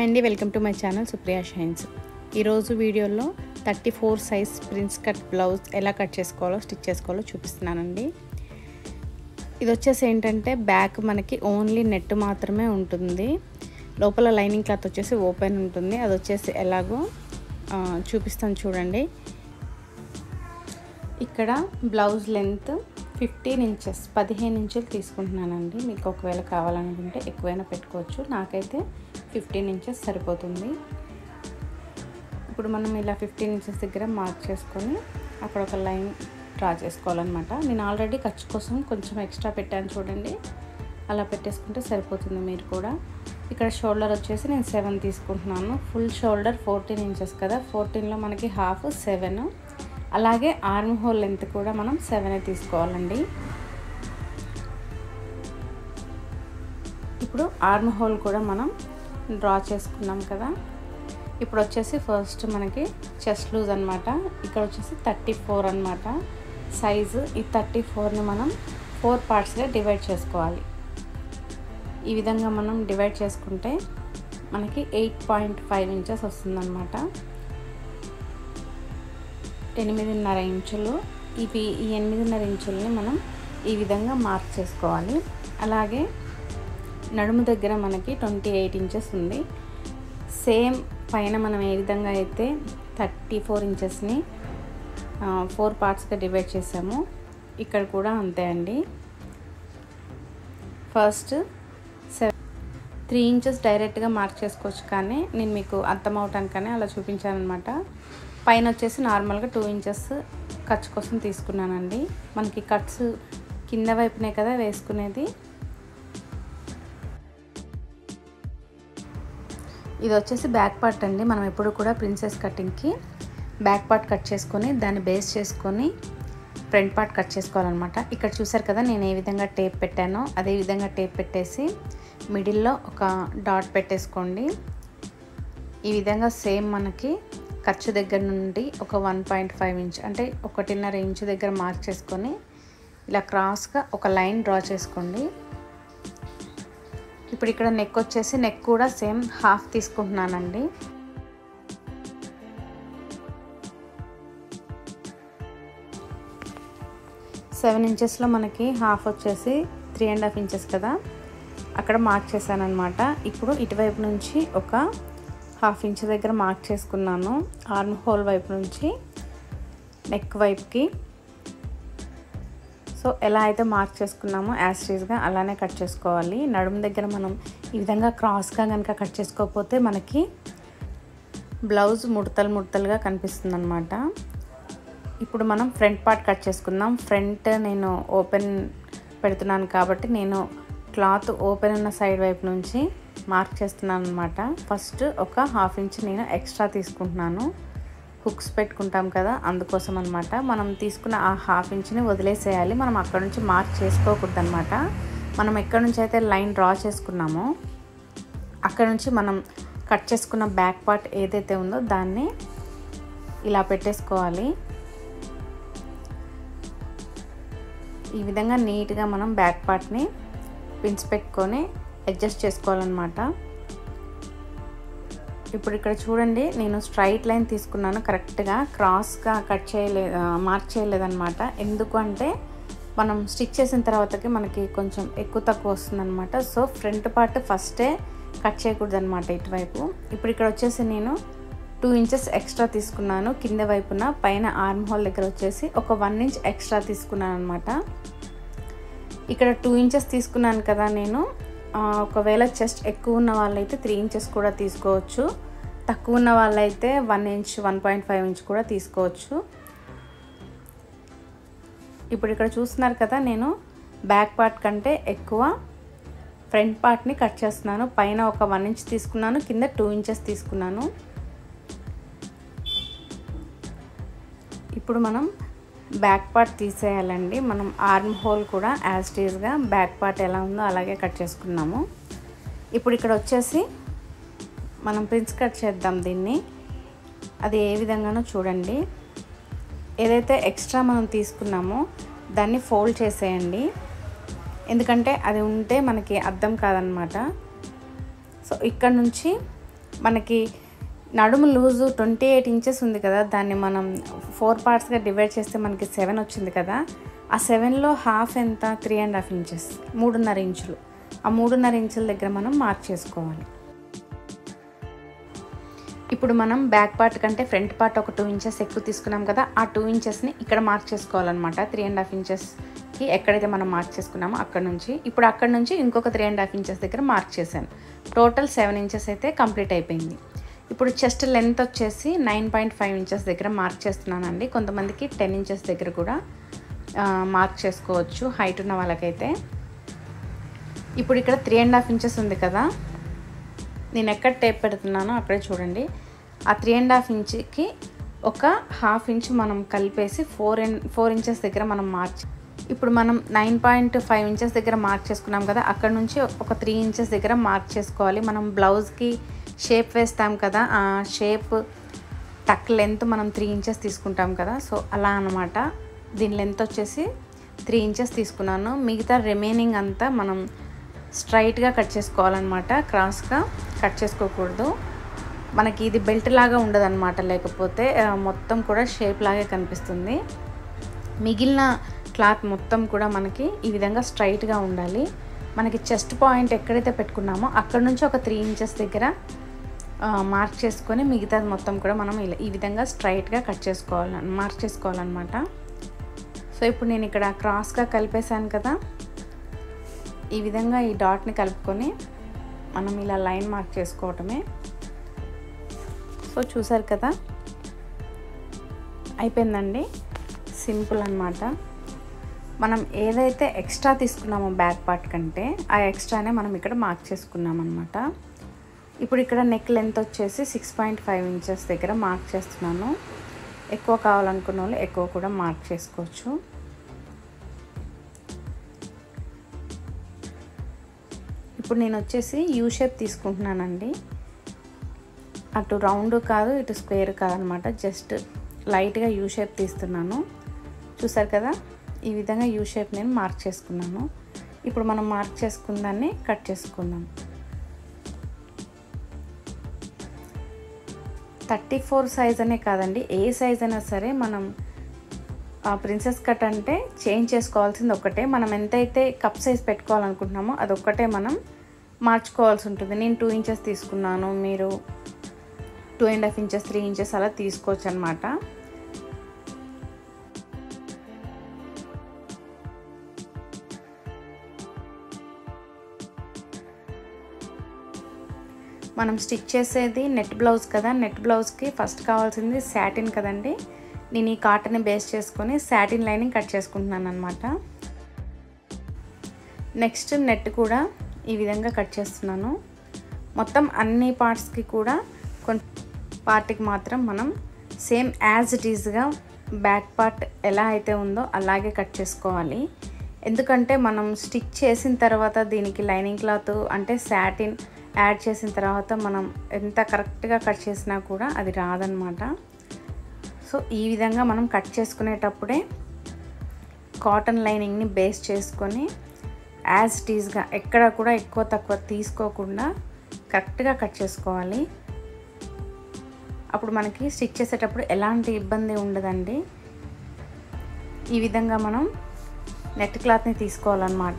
అండి welcome to my channel Supriya shines ఈరోజు వీడియోలో thirty four size prince cut blouse ఎలా కట్ చేసుకోవాలో స్టిచ్ చేసుకోవాలో చూపిస్తున్నానండి ఇది వచ్చేసి ఏంటంటే బ్యాక్ మనకి ఓన్లీ నెట్ మాత్రమే ఉంటుంది లోపల లైనింగ్ క్లాత్ వచ్చేసి ఓపెన్ ఉంటుంది అది వచ్చేసి ఎలాగో ఆ, చూపిస్తాను చూడండి ఇక్కడ బ్లౌజ్ లెంత్ ఫిఫ్టీన్ ఇంచెస్ పదిహేను ఇంచులు తీసుకుంటున్నానండి మీకు ఒకవేళ కావాలనుకుంటే ఎక్కువైనా పెట్టుకోవచ్చు నాకైతే ఫిఫ్టీన్ ఇంచెస్ సరిపోతుంది ఇప్పుడు మనం ఇలా ఫిఫ్టీన్ ఇంచెస్ దగ్గర మార్క్ చేసుకొని అక్కడ ఒక లైన్ డ్రా చేసుకోవాలన్నమాట నేను ఆల్రెడీ ఖర్చు కోసం కొంచెం ఎక్స్ట్రా పెట్టాను చూడండి అలా పెట్టేసుకుంటే సరిపోతుంది మీరు కూడా ఇక్కడ షోల్డర్ వచ్చేసి నేను సెవెన్ తీసుకుంటున్నాను ఫుల్ షోల్డర్ ఫోర్టీన్ ఇంచెస్ కదా ఫోర్టీన్లో మనకి హాఫ్ సెవెన్ అలాగే ఆర్మ్ హోల్ లెంత్ కూడా మనం సెవెనే తీసుకోవాలండి ఇప్పుడు ఆర్మ్ హోల్ కూడా మనం డ్రా చేసుకున్నాం కదా ఇప్పుడు వచ్చేసి ఫస్ట్ మనకి చెస్ట్ లూజ్ అనమాట ఇక్కడ వచ్చేసి థర్టీ ఫోర్ అనమాట సైజు ఈ థర్టీ ఫోర్ని మనం ఫోర్ పార్ట్స్గా డివైడ్ చేసుకోవాలి ఈ విధంగా మనం డివైడ్ చేసుకుంటే మనకి ఎయిట్ పాయింట్ ఫైవ్ ఇంచెస్ వస్తుందన్నమాట ఎనిమిదిన్నర ఇంచులు ఇవి ఈ ఎనిమిదిన్నర ఇంచుల్ని మనం ఈ విధంగా మార్క్ చేసుకోవాలి అలాగే నడుము దగ్గర మనకి ట్వంటీ ఎయిట్ ఇంచెస్ ఉంది సేమ్ పైన మనం ఏ విధంగా అయితే థర్టీ ఫోర్ ఇంచెస్ని ఫోర్ పార్ట్స్గా డివైడ్ చేసాము ఇక్కడ కూడా అంతే అండి ఫస్ట్ సెవెన్ త్రీ ఇంచెస్ డైరెక్ట్గా మార్క్ చేసుకోవచ్చు కానీ నేను మీకు అర్థం అవటానికనే అలా చూపించాను అనమాట పైన వచ్చేసి నార్మల్గా టూ ఇంచెస్ ఖర్చు కోసం తీసుకున్నానండి మనకి కట్స్ కింద వైపునే కదా వేసుకునేది ఇది వచ్చేసి బ్యాక్ పార్ట్ అండి మనం ఎప్పుడు కూడా ప్రిన్సెస్ కటింగ్కి బ్యాక్ పార్ట్ కట్ చేసుకొని దాన్ని బేస్ చేసుకొని ఫ్రంట్ పార్ట్ కట్ చేసుకోవాలన్నమాట ఇక్కడ చూసారు కదా నేను ఏ విధంగా టేప్ పెట్టానో అదే విధంగా టేప్ పెట్టేసి మిడిల్లో ఒక డాట్ పెట్టేసుకోండి ఈ విధంగా సేమ్ మనకి ఖర్చు దగ్గర నుండి ఒక వన్ పాయింట్ ఫైవ్ ఇంచ్ అంటే ఒకటిన్నర ఇంచు దగ్గర మార్క్ చేసుకొని ఇలా క్రాస్గా ఒక లైన్ డ్రా చేసుకోండి ఇప్పుడు ఇక్కడ నెక్ వచ్చేసి నెక్ కూడా సేమ్ హాఫ్ తీసుకుంటున్నానండి సెవెన్ ఇంచెస్లో మనకి హాఫ్ వచ్చేసి త్రీ అండ్ హాఫ్ ఇంచెస్ కదా అక్కడ మార్క్ చేశాను అనమాట ఇప్పుడు ఇటువైపు నుంచి ఒక హాఫ్ ఇంచ్ దగ్గర మార్క్ చేసుకున్నాను ఆర్మ్ హోల్ వైపు నుంచి నెక్ వైపుకి సో ఎలా అయితే మార్క్ చేసుకున్నామో యాస్టీజ్గా అలానే కట్ చేసుకోవాలి నడుము దగ్గర మనం ఈ విధంగా క్రాస్గా కనుక కట్ చేసుకోకపోతే మనకి బ్లౌజ్ ముడతలు ముడతలుగా కనిపిస్తుంది అనమాట ఇప్పుడు మనం ఫ్రంట్ పార్ట్ కట్ చేసుకుందాం ఫ్రంట్ నేను ఓపెన్ పెడుతున్నాను కాబట్టి నేను క్లాత్ ఓపెన్ ఉన్న సైడ్ వైపు నుంచి మార్క్ చేస్తున్నాను అనమాట ఫస్ట్ ఒక హాఫ్ ఇంచ్ నేను ఎక్స్ట్రా తీసుకుంటున్నాను హుక్స్ పెట్టుకుంటాం కదా అందుకోసం అనమాట మనం తీసుకున్న ఆ హాఫ్ ఇంచ్ని వదిలేసేయాలి మనం అక్కడ నుంచి మార్క్ చేసుకోకూడదు అనమాట మనం ఎక్కడి నుంచి అయితే లైన్ డ్రా చేసుకున్నామో అక్కడ నుంచి మనం కట్ చేసుకున్న బ్యాక్ పార్ట్ ఏదైతే ఉందో దాన్ని ఇలా పెట్టేసుకోవాలి ఈ విధంగా నీట్గా మనం బ్యాక్ పార్ట్ని పిన్స్ పెట్టుకొని అడ్జస్ట్ చేసుకోవాలన్నమాట ఇప్పుడు ఇక్కడ చూడండి నేను స్ట్రైట్ లైన్ తీసుకున్నాను కరెక్ట్గా క్రాస్గా కట్ చేయలేదు మార్క్ చేయలేదన్నమాట ఎందుకు అంటే మనం స్టిచ్ చేసిన తర్వాతకి మనకి కొంచెం ఎక్కువ తక్కువ వస్తుందన్నమాట సో ఫ్రంట్ పార్ట్ ఫస్టే కట్ చేయకూడదు అనమాట ఇటువైపు ఇప్పుడు ఇక్కడ వచ్చేసి నేను టూ ఇంచెస్ ఎక్స్ట్రా తీసుకున్నాను కింద వైపున పైన ఆర్మ్ హోల్ దగ్గర వచ్చేసి ఒక వన్ ఇంచ్ ఎక్స్ట్రా తీసుకున్నాను అనమాట ఇక్కడ టూ ఇంచెస్ తీసుకున్నాను కదా నేను ఒకవేళ చెస్ట్ ఎక్కువ ఉన్న వాళ్ళైతే త్రీ ఇంచెస్ కూడా తీసుకోవచ్చు తక్కువ ఉన్న వాళ్ళైతే one inch one point five inch కూడా తీసుకోవచ్చు ఇప్పుడు ఇక్కడ చూస్తున్నారు కదా నేను బ్యాక్ పార్ట్ కంటే ఎక్కువ ఫ్రంట్ పార్ట్ని కట్ చేస్తున్నాను పైన ఒక వన్ ఇంచ్ తీసుకున్నాను కింద టూ ఇంచెస్ తీసుకున్నాను ఇప్పుడు మనం బ్యాక్ పార్ట్ తీసేయాలండి మనం ఆర్మ్ హోల్ కూడా యాజ్ టీజ్గా బ్యాక్ పార్ట్ ఎలా ఉందో అలాగే కట్ చేసుకున్నాము ఇప్పుడు ఇక్కడ వచ్చేసి మనం ప్రిన్స్ కట్ చేద్దాం దీన్ని అది ఏ విధంగానో చూడండి ఏదైతే ఎక్స్ట్రా మనం తీసుకున్నామో దాన్ని ఫోల్డ్ చేసేయండి ఎందుకంటే అది ఉంటే మనకి అర్థం కాదనమాట సో ఇక్కడ నుంచి మనకి నడుము లూజు ట్వంటీ ఎయిట్ ఇంచెస్ ఉంది కదా దాన్ని మనం ఫోర్ పార్ట్స్గా డివైడ్ చేస్తే మనకి సెవెన్ వచ్చింది కదా ఆ సెవెన్లో హాఫ్ ఎంత త్రీ అండ్ హాఫ్ ఇంచెస్ మూడున్నర ఇంచులు ఆ మూడున్నర ఇంచుల దగ్గర మనం మార్క్ చేసుకోవాలి ఇప్పుడు మనం బ్యాక్ పార్ట్ కంటే ఫ్రంట్ పార్ట్ ఒక టూ ఇంచెస్ ఎక్కువ తీసుకున్నాం కదా ఆ టూ ఇంచెస్ని ఇక్కడ మార్క్ చేసుకోవాలన్నమాట త్రీ అండ్ హాఫ్ ఇంచెస్కి ఎక్కడైతే మనం మార్క్ చేసుకున్నామో అక్కడ నుంచి ఇప్పుడు అక్కడ నుంచి ఇంకొక త్రీ అండ్ హాఫ్ ఇంచెస్ దగ్గర మార్క్ చేశాను టోటల్ సెవెన్ ఇంచెస్ అయితే కంప్లీట్ అయిపోయింది ఇప్పుడు చెస్ట్ లెంత్ వచ్చేసి నైన్ పాయింట్ ఫైవ్ ఇంచెస్ దగ్గర మార్క్ చేస్తున్నానండి కొంతమందికి టెన్ ఇంచెస్ దగ్గర కూడా మార్క్ చేసుకోవచ్చు హైట్ ఉన్న వాళ్ళకైతే ఇప్పుడు ఇక్కడ త్రీ అండ్ హాఫ్ ఇంచెస్ ఉంది కదా నేను ఎక్కడ టేప్ పెడుతున్నానో అక్కడే చూడండి ఆ త్రీ అండ్ హాఫ్ ఇంచ్కి ఒక హాఫ్ ఇంచ్ మనం కలిపేసి ఫోర్ ఫోర్ ఇంచెస్ దగ్గర మనం మార్చ్ ఇప్పుడు మనం నైన్ పాయింట్ ఫైవ్ ఇంచెస్ దగ్గర మార్క్ చేసుకున్నాం కదా అక్కడ నుంచి ఒక త్రీ ఇంచెస్ దగ్గర మార్క్ చేసుకోవాలి మనం బ్లౌజ్కి షేప్ వేస్తాం కదా ఆ షేప్ టక్ లెంత్ మనం త్రీ ఇంచెస్ తీసుకుంటాం కదా సో అలా అనమాట దీని లెంత్ వచ్చేసి త్రీ ఇంచెస్ తీసుకున్నాను మిగతా రిమైనింగ్ అంతా మనం స్ట్రైట్గా కట్ చేసుకోవాలన్నమాట క్రాస్గా కట్ చేసుకోకూడదు మనకి ఇది బెల్ట్ లాగా ఉండదన్నమాట లేకపోతే ఆ, మొత్తం కూడా షేప్ లాగే కనిపిస్తుంది మిగిలిన క్లాత్ మొత్తం కూడా మనకి ఈ విధంగా స్ట్రైట్గా ఉండాలి మనకి చెస్ట్ పాయింట్ ఎక్కడైతే పెట్టుకున్నామో అక్కడ నుంచి ఒక త్రీ ఇంచెస్ దగ్గర ఆ, మార్క్ చేసుకొని మిగతాది మొత్తం కూడా మనం ఇలా ఈ విధంగా స్ట్రైట్గా కట్ చేసుకోవాలి మార్క్ చేసుకోవాలన్నమాట సో ఇప్పుడు నేను ఇక్కడ క్రాస్గా కలిపేశాను కదా ఈ విధంగా ఈ డాట్ని కలుపుకొని మనం ఇలా లైన్ మార్క్ చేసుకోవటమే సో చూసారు కదా అయిపోయిందండి సింపుల్ అన్నమాట మనం ఏదైతే ఎక్స్ట్రా తీసుకున్నామో బ్యాక్ పార్ట్ కంటే ఆ ఎక్స్ట్రానే మనం ఇక్కడ మార్క్ చేసుకున్నాం అనమాట ఇప్పుడు ఇక్కడ నెక్ లెంత్ వచ్చేసి సిక్స్ పాయింట్ ఫైవ్ ఇంచెస్ దగ్గర మార్క్ చేస్తున్నాను ఎక్కువ కావాలనుకున్న వాళ్ళు ఎక్కువ కూడా మార్క్ చేసుకోవచ్చు ఇప్పుడు నేను వచ్చేసి యూ షేప్ తీసుకుంటున్నానండి అటు రౌండ్ కాదు ఇటు స్క్వేర్ కాదనమాట జస్ట్ లైట్గా యూ షేప్ తీస్తున్నాను చూసారు కదా ఈ విధంగా యూ షేప్ నేను మార్క్ చేసుకున్నాను ఇప్పుడు మనం మార్క్ చేసుకున్న దాన్ని కట్ చేసుకుందాం థర్టీ ఫోర్ సైజ్ అనే కాదండి ఏ సైజ్ అయినా సరే మనం ఆ ప్రిన్సెస్ కట్ అంటే చేంజ్ చేసుకోవాల్సింది ఒకటే మనం ఎంతైతే కప్ సైజ్ పెట్టుకోవాలనుకుంటున్నామో అది ఒక్కటే మనం మార్చుకోవాల్సి ఉంటుంది నేను టూ ఇంచెస్ తీసుకున్నాను మీరు two and half inches three inches అలా తీసుకోవచ్చు అనమాట మనం స్టిచ్ చేసేది నెట్ బ్లౌజ్ కదా నెట్ బ్లౌజ్కి ఫస్ట్ కావాల్సింది శాటిన్ కదండి నేను ఈ కాటన్ బేస్ చేసుకొని శాటిన్ లైనింగ్ కట్ చేసుకుంటున్నాను అనమాట నెక్స్ట్ నెట్ కూడా ఈ విధంగా కట్ చేస్తున్నాను మొత్తం అన్ని పార్ట్స్కి కూడా కొంచెం పార్ట్కి మాత్రం మనం సేమ్ యాజ్ ఇట్ ఈజ్గా బ్యాక్ పార్ట్ ఎలా అయితే ఉందో అలాగే కట్ చేసుకోవాలి ఎందుకంటే మనం స్టిచ్ చేసిన తర్వాత దీనికి లైనింగ్ క్లాత్ అంటే శాటిన్ యాడ్ చేసిన తర్వాత మనం ఎంత కరెక్ట్గా కట్ చేసినా కూడా అది రాదనమాట సో ఈ విధంగా మనం కట్ చేసుకునేటప్పుడే కాటన్ లైనింగ్ని బేస్ చేసుకొని యాజ్ టీజ్గా ఎక్కడ కూడా ఎక్కువ తక్కువ తీసుకోకుండా కరెక్ట్గా కట్ చేసుకోవాలి అప్పుడు మనకి స్టిచ్ చేసేటప్పుడు ఎలాంటి ఇబ్బంది ఉండదండి ఈ విధంగా మనం నెట్ క్లాత్ని తీసుకోవాలన్నమాట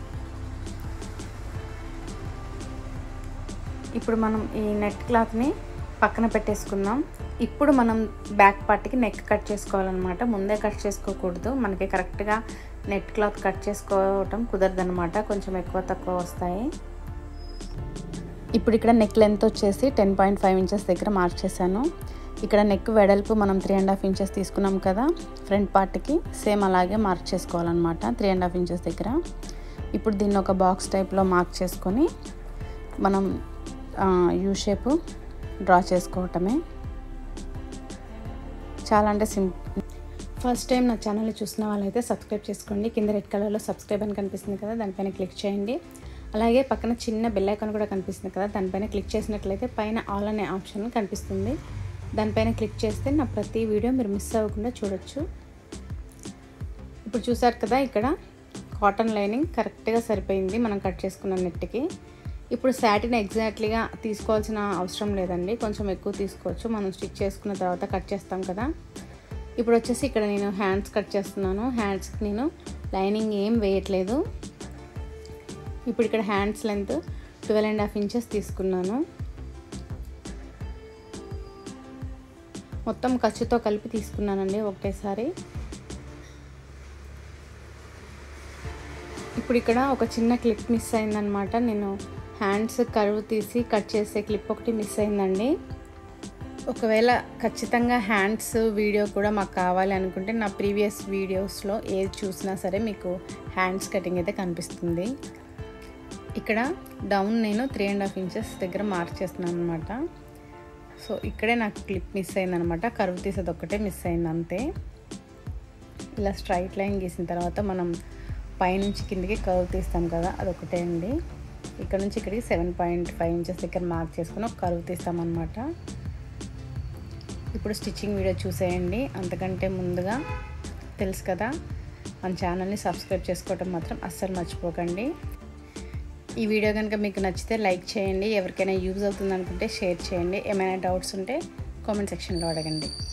ఇప్పుడు మనం ఈ నెట్ క్లాత్ని పక్కన పెట్టేసుకుందాం ఇప్పుడు మనం బ్యాక్ పార్ట్కి నెక్ కట్ చేసుకోవాలన్నమాట ముందే కట్ చేసుకోకూడదు మనకి కరెక్ట్గా నెట్ క్లాత్ కట్ చేసుకోవటం కుదరదనమాట కొంచెం ఎక్కువ తక్కువ వస్తాయి ఇప్పుడు ఇక్కడ నెక్ లెంత్ వచ్చేసి టెన్ పాయింట్ ఫైవ్ ఇంచెస్ దగ్గర మార్క్ చేశాను ఇక్కడ నెక్ వెడల్పు మనం త్రీ అండ్ హాఫ్ ఇంచెస్ తీసుకున్నాం కదా ఫ్రంట్ పార్ట్కి సేమ్ అలాగే మార్క్ చేసుకోవాలన్నమాట త్రీ అండ్ హాఫ్ ఇంచెస్ దగ్గర ఇప్పుడు దీన్ని ఒక బాక్స్ టైప్లో మార్క్ చేసుకొని మనం యూ షేప్ డ్రా చేసుకోవటమే చాలా అంటే సిం ఫస్ట్ టైం నా ఛానల్ చూసిన వాళ్ళైతే సబ్స్క్రైబ్ చేసుకోండి కింద రెడ్ కలర్లో సబ్స్క్రైబ్ అని కనిపిస్తుంది కదా దానిపైన క్లిక్ చేయండి అలాగే పక్కన చిన్న బెల్ ఐకాన్ కూడా కనిపిస్తుంది కదా దానిపైన క్లిక్ చేసినట్లయితే పైన ఆల్ అనే ఆప్షన్ కనిపిస్తుంది దానిపైన క్లిక్ చేస్తే నా ప్రతి వీడియో మీరు మిస్ అవ్వకుండా చూడొచ్చు ఇప్పుడు చూసారు కదా ఇక్కడ కాటన్ లైనింగ్ కరెక్ట్గా సరిపోయింది మనం కట్ చేసుకున్న నెట్కి ఇప్పుడు శాటిన్ ఎగ్జాక్ట్లీగా తీసుకోవాల్సిన అవసరం లేదండి కొంచెం ఎక్కువ తీసుకోవచ్చు మనం స్టిచ్ చేసుకున్న తర్వాత కట్ చేస్తాం కదా ఇప్పుడు వచ్చేసి ఇక్కడ నేను హ్యాండ్స్ కట్ చేస్తున్నాను హ్యాండ్స్కి నేను లైనింగ్ ఏం వేయట్లేదు ఇప్పుడు ఇక్కడ hands length twelve and half inches తీసుకున్నాను మొత్తం ఖర్చుతో కలిపి తీసుకున్నానండి ఒకటేసారి ఇప్పుడు ఇక్కడ ఒక చిన్న క్లిప్ మిస్ అయిందనమాట నేను హ్యాండ్స్ కరువు తీసి కట్ చేసే క్లిప్ ఒకటి మిస్ అయిందండి ఒకవేళ ఖచ్చితంగా హ్యాండ్స్ వీడియో కూడా మాకు కావాలి అనుకుంటే నా ప్రీవియస్ వీడియోస్లో ఏది చూసినా సరే మీకు హ్యాండ్స్ కటింగ్ అయితే కనిపిస్తుంది ఇక్కడ డౌన్ నేను త్రీ అండ్ హాఫ్ ఇంచెస్ దగ్గర మార్క్ చేస్తున్నాను అనమాట సో ఇక్కడే నాకు క్లిప్ మిస్ అయిందనమాట కరువు తీసేది ఒక్కటే మిస్ అయింది అంతే ఇలా స్ట్రైట్ లైన్ గీసిన తర్వాత మనం పైనుంచి కిందికి కర్వ్ తీస్తాం కదా అదొకటే అండి ఇక్కడ నుంచి ఇక్కడికి సెవెన్ పాయింట్ ఫైవ్ ఇంచెస్ దగ్గర మార్క్ చేసుకుని ఒక కర్వ్ తీస్తామన్నమాట ఇప్పుడు స్టిచ్చింగ్ వీడియో చూసేయండి అంతకంటే ముందుగా తెలుసు కదా మన ఛానల్ని సబ్స్క్రైబ్ చేసుకోవటం మాత్రం అస్సలు మర్చిపోకండి ఈ వీడియో కనుక మీకు నచ్చితే లైక్ చేయండి ఎవరికైనా యూజ్ అవుతుంది అనుకుంటే షేర్ చేయండి ఏమైనా డౌట్స్ ఉంటే కామెంట్ సెక్షన్లో అడగండి